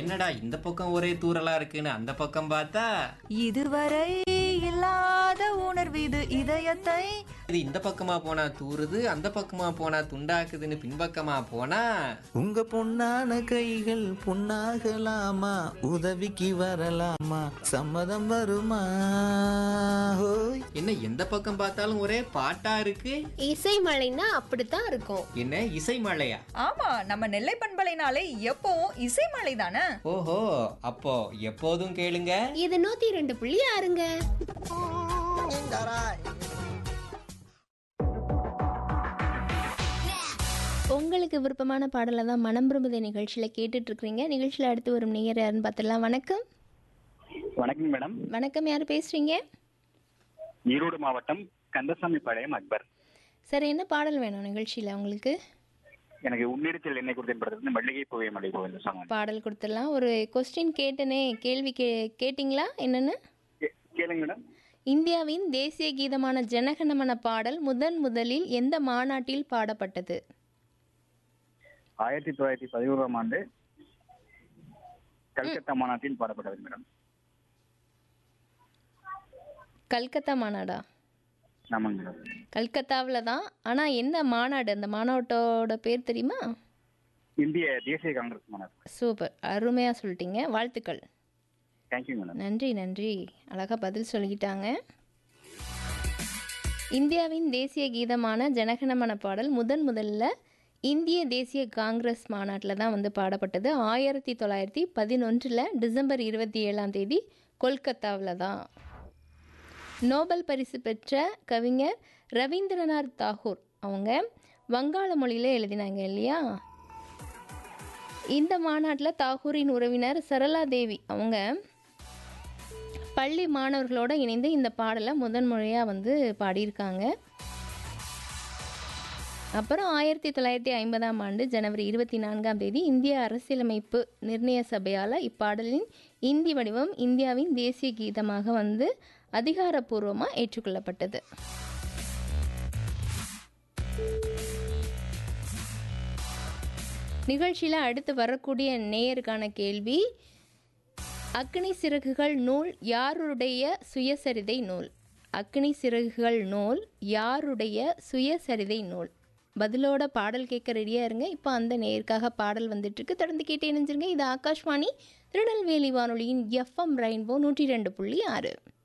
என்னடா இந்த பக்கம் ஒரே தூறலா இருக்குன்னு அந்த பக்கம் பார்த்தா இதுவரை இல்லாத உணர்வு இது இதயத்தை இது இந்த பக்கமா போனா தூறுது அந்த பக்கமா போனா துண்டாக்குதுன்னு பின்பக்கமா போனா உங்க பொண்ணான கைகள் பொண்ணாகலாமா உதவிக்கு வரலாமா சம்மதம் வருமா ஹோய் என்ன எந்த பக்கம் பார்த்தாலும் ஒரே பாட்டா இருக்கு இசை மழைன்னா அப்படித்தான் இருக்கும் என்ன இசை மழையா ஆமா நம்ம நெல்லை பண்பலைனாலே எப்பவும் இசைமலை தானே ஓஹோ அப்போ எப்போதும் கேளுங்க இது நூத்தி ரெண்டு புள்ளி ஆறுங்க உங்களுக்கு விருப்பமான பாடலை தான் மனம் விரும்புத நிகழ்ச்சியில் கேட்டுட்டு இருக்கிறீங்க நிகழ்ச்சியில் அடுத்து வரும் நேயர் யாருன்னு பார்த்துடலாம் வணக்கம் வணக்கம் மேடம் வணக்கம் யார் பேசுறீங்க ஈரோடு மாவட்டம் கந்தசாமி பாளையம் அக்பர் சார் என்ன பாடல் வேணும் நிகழ்ச்சியில் உங்களுக்கு எனக்கு உன்னிடத்தில் என்னை குறித்து படுறது மல்லிகை பூவை மல்லிகை பூவை இந்த சாங் பாடல் கொடுத்துடலாம் ஒரு கொஸ்டின் கேட்டனே கேள்வி கே கேட்டிங்களா என்னன்னு கே- கேளுங்க மேடம் இந்தியாவின் தேசிய கீதமான ஜனகணமன பாடல் முதன் முதலில் எந்த மாநாட்டில் பாடப்பட்டது ஆயிரத்தி தொள்ளாயிரத்தி பதினோராம் ஆண்டு கல்கத்தா மாநாட்டில் பாடப்பட்டது மேடம் கல்கத்தா மாநாடா ஆமாங்க மேடம் கல்கத்தாவில் தான் ஆனால் எந்த மாநாடு அந்த மாநாட்டோட பேர் தெரியுமா இந்திய தேசிய காங்கிரஸ் மாநாடு சூப்பர் அருமையாக சொல்லிட்டீங்க வாழ்த்துக்கள் தேங்க்யூ மேடம் நன்றி நன்றி அழகாக பதில் சொல்லிக்கிட்டாங்க இந்தியாவின் தேசிய கீதமான ஜனகணமன பாடல் முதன் முதல்ல இந்திய தேசிய காங்கிரஸ் மாநாட்டில் தான் வந்து பாடப்பட்டது ஆயிரத்தி தொள்ளாயிரத்தி பதினொன்றில் டிசம்பர் இருபத்தி ஏழாம் தேதி கொல்கத்தாவில் தான் நோபல் பரிசு பெற்ற கவிஞர் ரவீந்திரநாத் தாகூர் அவங்க வங்காள மொழியில் எழுதினாங்க இல்லையா இந்த மாநாட்டில் தாகூரின் உறவினர் சரளா தேவி அவங்க பள்ளி மாணவர்களோடு இணைந்து இந்த பாடலை முதன் முறையாக வந்து பாடியிருக்காங்க அப்புறம் ஆயிரத்தி தொள்ளாயிரத்தி ஐம்பதாம் ஆண்டு ஜனவரி இருபத்தி நான்காம் தேதி இந்திய அரசியலமைப்பு நிர்ணய சபையால் இப்பாடலின் இந்தி வடிவம் இந்தியாவின் தேசிய கீதமாக வந்து அதிகாரப்பூர்வமாக ஏற்றுக்கொள்ளப்பட்டது நிகழ்ச்சியில் அடுத்து வரக்கூடிய நேயருக்கான கேள்வி அக்னி சிறகுகள் நூல் யாருடைய சுயசரிதை நூல் அக்னி சிறகுகள் நூல் யாருடைய சுயசரிதை நூல் பதிலோட பாடல் கேட்க ரெடியாக இருங்க இப்போ அந்த நேயருக்காக பாடல் வந்துட்டுருக்கு தொடர்ந்து கேட்டு இணைஞ்சிருங்க இது ஆகாஷ்வாணி திருநெல்வேலி வானொலியின் எஃப்எம் ரெயின்போ நூற்றி ரெண்டு புள்ளி ஆறு